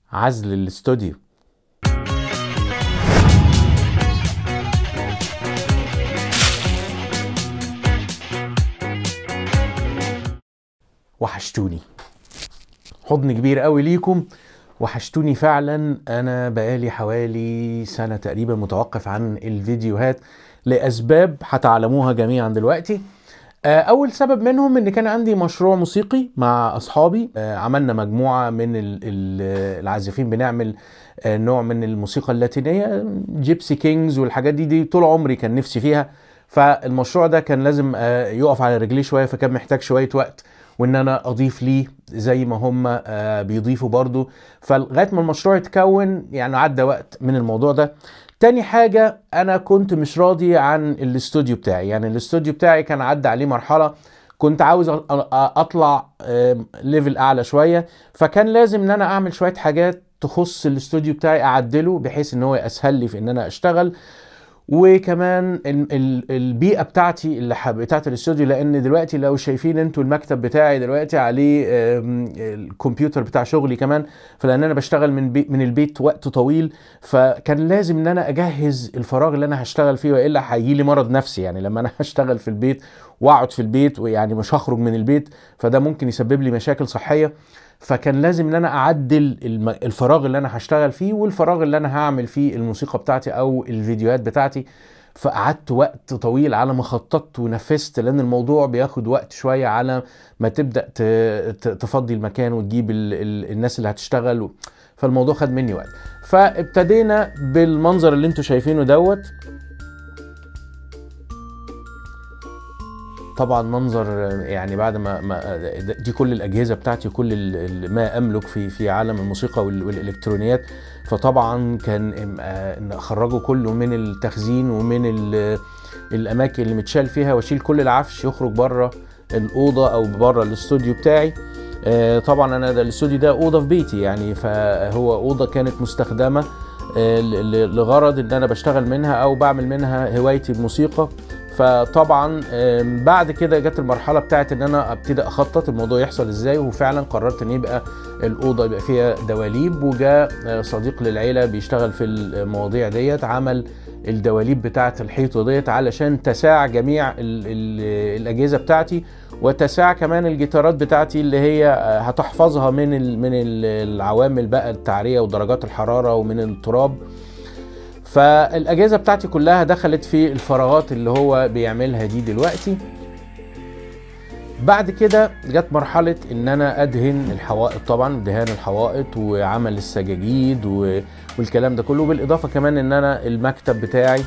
عزل الاستوديو وحشتوني حضن كبير قوي ليكم وحشتوني فعلا انا بقالي حوالي سنة تقريبا متوقف عن الفيديوهات لاسباب هتعلموها جميعا دلوقتي آه، اول سبب منهم ان كان عندي مشروع موسيقي مع اصحابي آه، عملنا مجموعه من ال- ال- العازفين بنعمل آه، نوع من الموسيقى اللاتينيه جيبسي كينجز والحاجات دي دي طول عمري كان نفسي فيها فالمشروع ده كان لازم آه، يقف على رجليه شويه فكان محتاج شويه وقت وان انا اضيف ليه زي ما هم آه، بيضيفوا برضو فلغايه ما المشروع يتكون يعني عدى وقت من الموضوع ده تاني حاجة أنا كنت مش راضي عن الاستوديو بتاعي يعني الاستوديو بتاعي كان عدى عليه مرحلة كنت عاوز أ- أ- أطلع آم، ليفل أعلى شوية فكان لازم إن أنا أعمل شوية حاجات تخص الاستوديو بتاعي أعدله بحيث إن هو يسهل لي في إن أنا أشتغل وكمان ال- ال- البيئه بتاعتي اللي حب بتاعت الاستوديو لان دلوقتي لو شايفين انتوا المكتب بتاعي دلوقتي عليه آم، الكمبيوتر بتاع شغلي كمان فلان انا بشتغل من بي من البيت وقت طويل فكان لازم ان انا اجهز الفراغ اللي انا هشتغل فيه والا هيجي لي مرض نفسي يعني لما انا هشتغل في البيت واقعد في البيت ويعني مش هخرج من البيت فده ممكن يسبب لي مشاكل صحيه فكان لازم ان انا اعدل الم- الفراغ اللي انا هشتغل فيه والفراغ اللي انا هعمل فيه الموسيقى بتاعتي او الفيديوهات بتاعتي فقعدت وقت طويل على ما خططت ونفذت لان الموضوع بياخد وقت شويه على ما تبدا ت- ت- تفضي المكان وتجيب ال ال الناس اللي هتشتغل و- فالموضوع خد مني وقت فابتدينا بالمنظر اللي انتوا شايفينه دوت طبعا منظر يعني بعد ما, ما دي كل الاجهزه بتاعتي كل ال- ال- ما املك في في عالم الموسيقى وال- والالكترونيات فطبعا كان آه، ان اخرجه كله من التخزين ومن ال- الاماكن اللي متشال فيها واشيل كل العفش يخرج بره الاوضه او بره الاستوديو بتاعي آه، طبعا انا ده الاستوديو ده اوضه في بيتي يعني فهو اوضه كانت مستخدمه آه، ل- ل- لغرض ان انا بشتغل منها او بعمل منها هوايتي الموسيقى فطبعا آم، بعد كده جت المرحله بتاعت ان انا ابتدي اخطط الموضوع يحصل ازاي وفعلا قررت ان يبقى الاوضه يبقى فيها دواليب وجاء آه، صديق للعيله بيشتغل في المواضيع ديت عمل الدواليب بتاعه الحيطه ديت علشان تساع جميع ال ال الاجهزه بتاعتي وتساع كمان الجيتارات بتاعتي اللي هي آه، هتحفظها من ال من ال العوامل بقى التعريه ودرجات الحراره ومن التراب فالاجهزه بتاعتي كلها دخلت في الفراغات اللي هو بيعملها دي دلوقتي بعد كده جت مرحلة إن أنا أدهن الحوائط طبعا دهان الحوائط وعمل السجاجيد و... والكلام ده كله بالإضافة كمان إن أنا المكتب بتاعي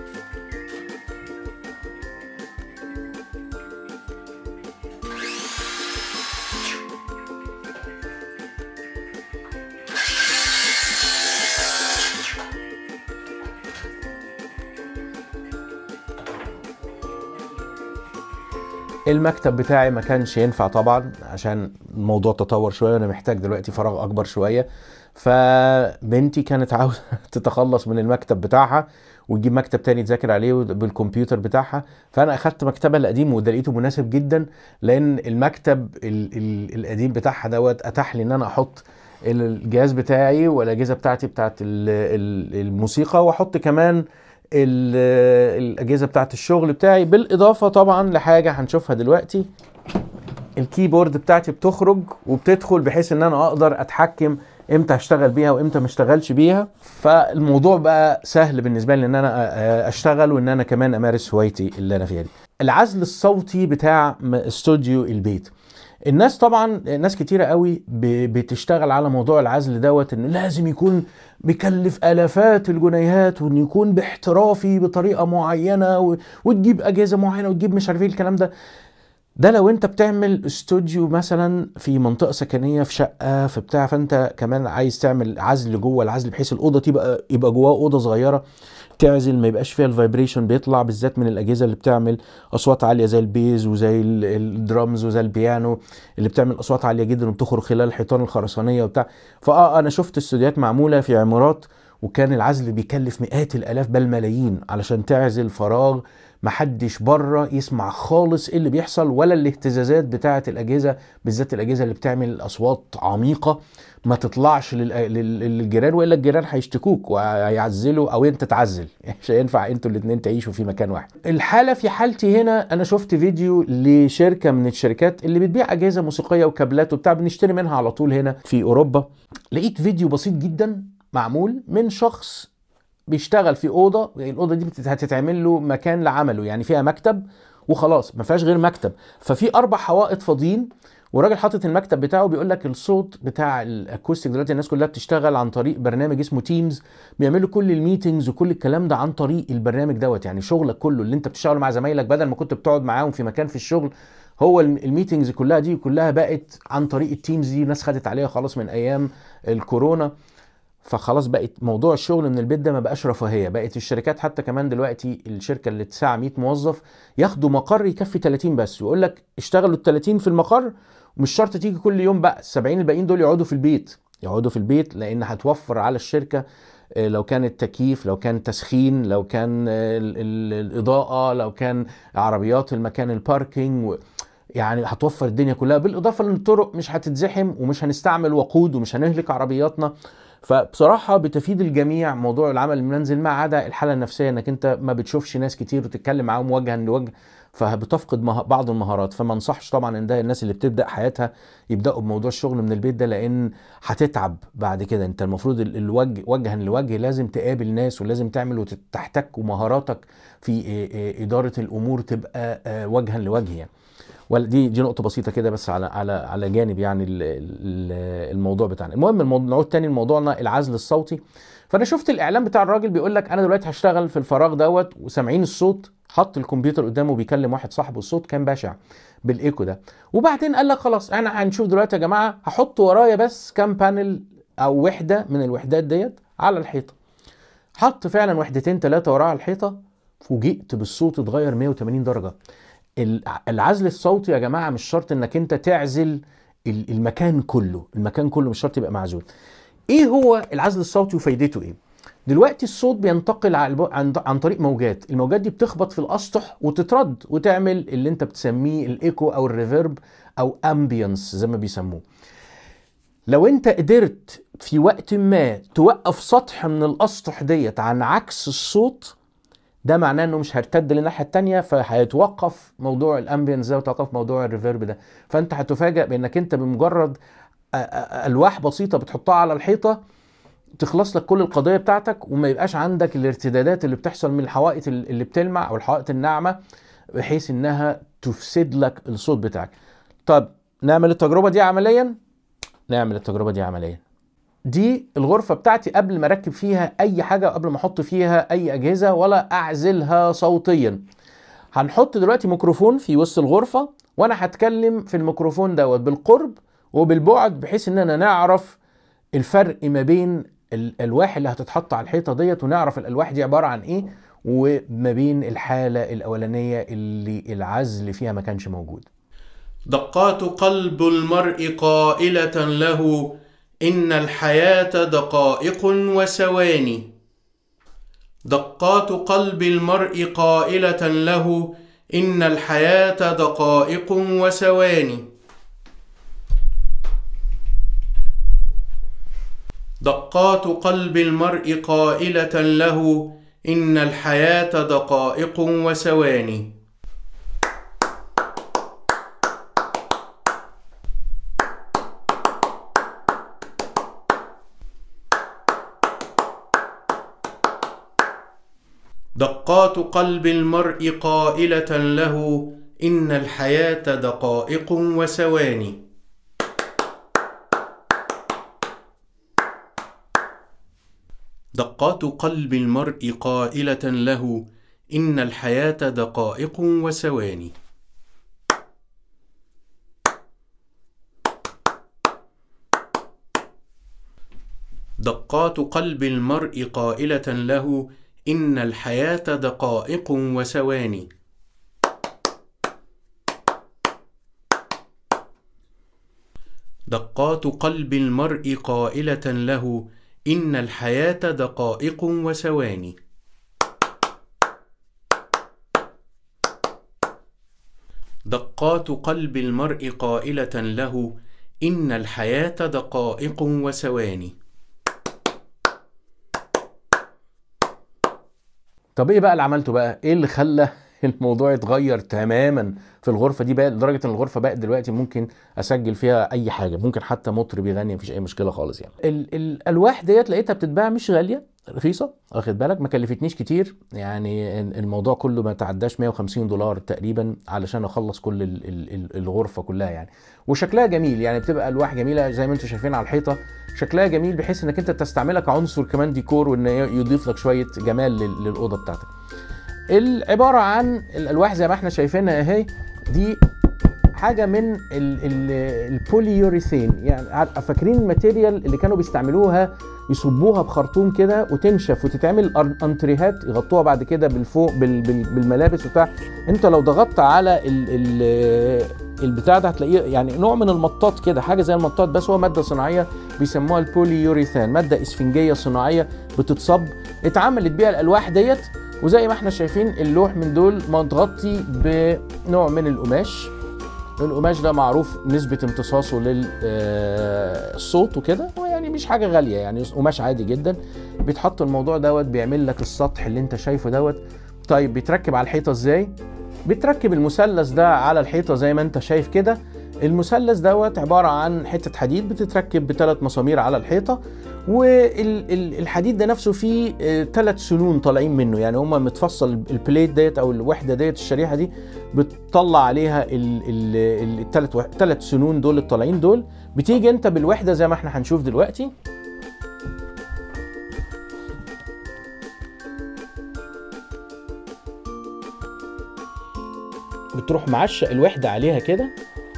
المكتب بتاعي ما كانش ينفع طبعا عشان الموضوع تطور شويه وانا محتاج دلوقتي فراغ اكبر شويه فبنتي كانت عاوزه تتخلص من المكتب بتاعها وتجيب مكتب تاني تذاكر عليه بالكمبيوتر بتاعها فانا اخدت مكتبها القديم وده لقيته مناسب جدا لان المكتب ال ال القديم بتاعها دوت اتاح لي ان انا احط الجهاز بتاعي والاجهزه بتاعتي بتاعت ال- ال- الموسيقى واحط كمان ال- الاجهزه بتاعت الشغل بتاعي بالاضافه طبعا لحاجه هنشوفها دلوقتي الكيبورد بتاعتي بتخرج وبتدخل بحيث ان انا اقدر اتحكم امتى اشتغل بيها وامتى ما اشتغلش بيها فالموضوع بقى سهل بالنسبه لي ان انا أ- اشتغل وان انا كمان امارس هوايتي اللي انا فيها دي العزل الصوتي بتاع م- استوديو البيت الناس طبعا ناس كتيرة قوي ب- بتشتغل على موضوع العزل دوت انه لازم يكون بيكلف الافات الجنيهات وانه يكون باحترافي بطريقه معينه و- وتجيب اجهزه معينه وتجيب مش عارف ايه الكلام ده ده لو انت بتعمل استوديو مثلا في منطقه سكنيه في شقه في بتاع فانت كمان عايز تعمل عزل جوه العزل بحيث الاوضه تبقى يبقى جواها اوضه صغيره تعزل ما يبقاش فيها الفايبريشن بيطلع بالذات من الاجهزه اللي بتعمل اصوات عاليه زي البيز وزي ال- الدرامز وزي البيانو اللي بتعمل اصوات عاليه جدا وبتخرج خلال الحيطان الخرسانيه وبتاع فاه انا شفت استوديوهات معموله في عمارات وكان العزل بيكلف مئات الالاف بل ملايين علشان تعزل فراغ محدش بره يسمع خالص ايه اللي بيحصل ولا الاهتزازات بتاعه الاجهزه بالذات الاجهزه اللي بتعمل اصوات عميقه ما تطلعش لل- لل- للجيران والا الجيران هيشتكوك وهيعزلوا او انت تعزل مش هينفع انتوا الاثنين تعيشوا في مكان واحد الحاله في حالتي هنا انا شفت فيديو لشركه من الشركات اللي بتبيع اجهزه موسيقيه وكابلات وبتاع بنشتري منها على طول هنا في اوروبا لقيت فيديو بسيط جدا معمول من شخص بيشتغل في اوضه الاوضه دي بتت- هتتعمل له مكان لعمله يعني فيها مكتب وخلاص ما فيهاش غير مكتب ففي اربع حوائط فاضيين وراجل حاطط المكتب بتاعه بيقول لك الصوت بتاع الاكوستيك دلوقتي الناس كلها بتشتغل عن طريق برنامج اسمه تيمز بيعملوا كل الميتنجز وكل الكلام ده عن طريق البرنامج دوت يعني شغلك كله اللي انت بتشتغله مع زمايلك بدل ما كنت بتقعد معاهم في مكان في الشغل هو الم- الميتنجز كلها دي كلها بقت عن طريق التيمز دي ناس خدت عليها خلاص من ايام الكورونا فخلاص بقت موضوع الشغل من البيت ده ما بقاش رفاهيه بقت الشركات حتى كمان دلوقتي الشركه اللي تساع 100 موظف ياخدوا مقر يكفي 30 بس ويقول لك اشتغلوا ال 30 في المقر ومش شرط تيجي كل يوم بقى ال 70 الباقيين دول يقعدوا في البيت يقعدوا في البيت لان هتوفر على الشركه آه، لو كان التكييف لو كان تسخين لو كان آه، ال- ال- الاضاءه لو كان عربيات المكان الباركينج و... يعني هتوفر الدنيا كلها بالاضافه لان الطرق مش هتتزحم ومش هنستعمل وقود ومش هنهلك عربياتنا فبصراحه بتفيد الجميع موضوع العمل المنزل ما عدا الحاله النفسيه انك انت ما بتشوفش ناس كتير وتتكلم معاهم وجها لوجه فبتفقد مه... بعض المهارات فما انصحش طبعا ان ده الناس اللي بتبدا حياتها يبداوا بموضوع الشغل من البيت ده لان هتتعب بعد كده انت المفروض ال- الوجه وجها لوجه لازم تقابل ناس ولازم تعمل وتحتك ومهاراتك في إيه إيه اداره الامور تبقى آه، وجها لوجه يعني ولا دي دي نقطه بسيطه كده بس على على على جانب يعني ال- ال- الموضوع بتاعنا المهم الموضوع نعود تاني لموضوعنا العزل الصوتي فانا شفت الاعلان بتاع الراجل بيقول لك انا دلوقتي هشتغل في الفراغ دوت وسامعين الصوت حط الكمبيوتر قدامه بيكلم واحد صاحبه الصوت كان بشع بالايكو ده وبعدين قال لك خلاص انا هنشوف دلوقتي يا جماعه هحط ورايا بس كام بانل او وحده من الوحدات ديت على الحيطه حط فعلا وحدتين ثلاثه وراه على الحيطه فوجئت بالصوت اتغير 180 درجه الع- العزل الصوتي يا جماعه مش شرط انك انت تعزل ال- المكان كله المكان كله مش شرط يبقى معزول ايه هو العزل الصوتي وفايدته ايه دلوقتي الصوت بينتقل عن عن- عن طريق موجات الموجات دي بتخبط في الاسطح وتترد وتعمل اللي انت بتسميه الايكو او الريفيرب او امبيانس زي ما بيسموه لو انت قدرت في وقت ما توقف سطح من الاسطح ديت عن عكس الصوت ده معناه انه مش هيرتد للناحيه التانية فهيتوقف موضوع الامبيانس ده وتوقف موضوع الريفيرب ده فانت هتفاجئ بانك انت بمجرد أ- أ- الواح بسيطه بتحطها على الحيطه تخلص لك كل القضيه بتاعتك وما يبقاش عندك الارتدادات اللي بتحصل من الحوائط ال- اللي بتلمع او الحوائط الناعمه بحيث انها تفسد لك الصوت بتاعك طب نعمل التجربه دي عمليا نعمل التجربه دي عمليا دي الغرفة بتاعتي قبل ما اركب فيها اي حاجة قبل ما احط فيها اي اجهزة ولا اعزلها صوتيا هنحط دلوقتي ميكروفون في وسط الغرفة وانا هتكلم في الميكروفون دوت بالقرب وبالبعد بحيث اننا نعرف الفرق ما بين الالواح اللي هتتحط على الحيطة ديت ونعرف الالواح دي عبارة عن ايه وما بين الحالة الاولانية اللي العزل فيها ما كانش موجود دقات قلب المرء قائلة له إن الحياة دقائق وثواني دقات قلب المرء قائلة له إن الحياة دقائق وثواني دقات قلب المرء قائلة له إن الحياة دقائق وثواني دقات قلب المرء قائلة له إن الحياة دقائق وثواني دقات قلب المرء قائلة له إن الحياة دقائق وثواني دقات قلب المرء قائلة له إن الحياة دقائق وثواني دقات قلب المرء قائلة له إن الحياة دقائق وثواني دقات قلب المرء قائلة له إن الحياة دقائق وثواني طب ايه بقى اللي عملته بقى ايه اللي خلى الموضوع يتغير تماما في الغرفه دي بقى لدرجه ان الغرفه بقت دلوقتي ممكن اسجل فيها اي حاجه ممكن حتى مطرب يغني مفيش اي مشكله خالص يعني ال- الالواح ديت لقيتها بتتباع مش غاليه رخيصه واخد بالك ما كلفتنيش كتير يعني ال- الموضوع كله ما تعداش 150 دولار تقريبا علشان اخلص كل ال- ال- ال- الغرفه كلها يعني وشكلها جميل يعني بتبقى الواح جميله زي ما انتم شايفين على الحيطه شكلها جميل بحيث انك انت تستعملها كعنصر كمان ديكور وان يضيف لك شويه جمال لل- للاوضه بتاعتك العباره عن الالواح زي ما احنا شايفينها اهي دي حاجه من ال- ال- البوليوريثين يعني عار- فاكرين الماتيريال اللي كانوا بيستعملوها يصبوها بخرطوم كده وتنشف وتتعمل أر- انتريهات يغطوها بعد كده بالفوق بال- بال- بالملابس وبتاع انت لو ضغطت على ال ال البتاع ده هتلاقيه يعني نوع من المطاط كده حاجه زي المطاط بس هو ماده صناعيه بيسموها البوليوريثان ماده اسفنجيه صناعيه بتتصب اتعملت بيها الالواح ديت وزي ما احنا شايفين اللوح من دول متغطي بنوع من القماش القماش ده معروف نسبة امتصاصه للصوت وكده هو يعني مش حاجة غالية يعني قماش عادي جدا بيتحط الموضوع دوت بيعمل لك السطح اللي انت شايفه دوت طيب بيتركب على الحيطة ازاي؟ بيتركب المثلث ده على الحيطة زي ما انت شايف كده المثلث دوت عبارة عن حتة حديد بتتركب بثلاث مسامير على الحيطة والحديد ده نفسه فيه ثلاث سنون طالعين منه يعني هما متفصل البليت ديت او الوحده ديت الشريحه دي بتطلع عليها الثلاث ثلاث سنون دول الطالعين دول بتيجي انت بالوحده زي ما احنا هنشوف دلوقتي بتروح معشق الوحده عليها كده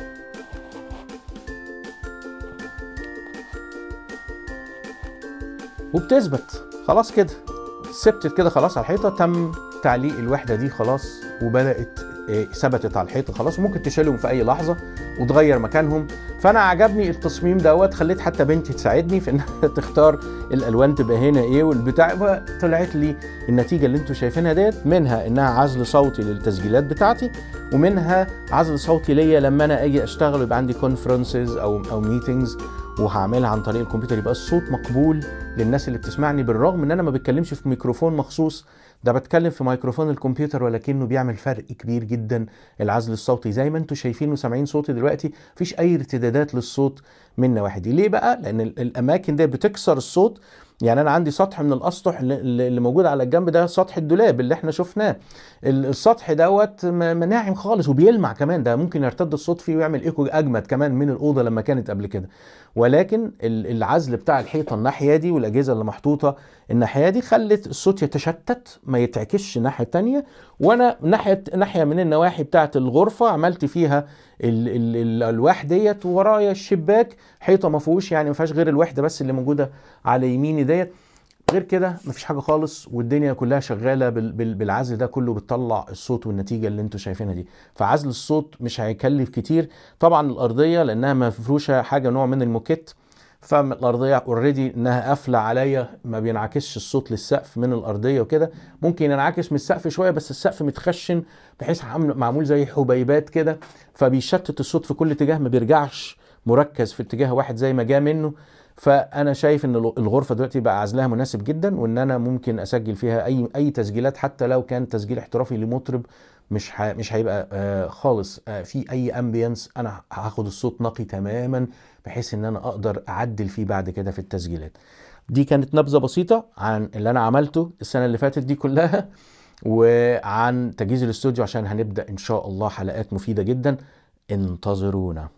وبتثبت خلاص كده ثبتت كده خلاص على الحيطه تم تعليق الوحده دي خلاص وبدات آه، ثبتت على الحيطه خلاص وممكن تشيلهم في اي لحظه وتغير مكانهم فانا عجبني التصميم دوت خليت حتى بنتي تساعدني في انها تختار الالوان تبقى هنا ايه والبتاع طلعت لي النتيجه اللي انتم شايفينها ديت منها انها عزل صوتي للتسجيلات بتاعتي ومنها عزل صوتي ليا لما انا اجي اشتغل ويبقى عندي كونفرنسز او او ميتنجز وهعملها عن طريق الكمبيوتر يبقى الصوت مقبول للناس اللي بتسمعني بالرغم ان انا ما بتكلمش في ميكروفون مخصوص ده بتكلم في ميكروفون الكمبيوتر ولكنه بيعمل فرق كبير جدا العزل الصوتي زي ما انتم شايفين وسامعين صوتي دلوقتي مفيش اي ارتدادات للصوت من نواحي ليه بقى لان ال- الاماكن دي بتكسر الصوت يعني انا عندي سطح من الاسطح اللي اللي موجود على الجنب ده سطح الدولاب اللي احنا شفناه ال- السطح دوت م- م- ناعم خالص وبيلمع كمان ده ممكن يرتد الصوت فيه ويعمل ايكو اجمد كمان من الاوضه لما كانت قبل كده ولكن ال- العزل بتاع الحيطه الناحيه دي والاجهزه اللي محطوطه الناحيه دي خلت الصوت يتشتت ما يتعكسش الناحيه التانية وانا ناحيه ناحيه من النواحي بتاعه الغرفه عملت فيها ال ال الالواح ديت ورايا الشباك حيطه ما فيهوش يعني ما فيهاش غير الوحده بس اللي موجوده على يميني ديت غير كده مفيش حاجه خالص والدنيا كلها شغاله بال- بال- بالعزل ده كله بتطلع الصوت والنتيجه اللي انتوا شايفينها دي فعزل الصوت مش هيكلف كتير طبعا الارضيه لانها مفروشه حاجه نوع من الموكيت فالارضيه اوريدي انها قافله عليا ما بينعكسش الصوت للسقف من الارضيه وكده ممكن ينعكس من السقف شويه بس السقف متخشن بحيث عامل- معمول زي حبيبات كده فبيشتت الصوت في كل اتجاه ما بيرجعش مركز في اتجاه واحد زي ما جه منه فانا شايف ان الغرفه دلوقتي بقى عزلها مناسب جدا وان انا ممكن اسجل فيها اي اي تسجيلات حتى لو كان تسجيل احترافي لمطرب مش ح... مش هيبقى آه خالص آه في اي امبيانس انا هاخد الصوت نقي تماما بحيث ان انا اقدر اعدل فيه بعد كده في التسجيلات دي كانت نبذه بسيطه عن اللي انا عملته السنه اللي فاتت دي كلها وعن تجهيز الاستوديو عشان هنبدا ان شاء الله حلقات مفيده جدا انتظرونا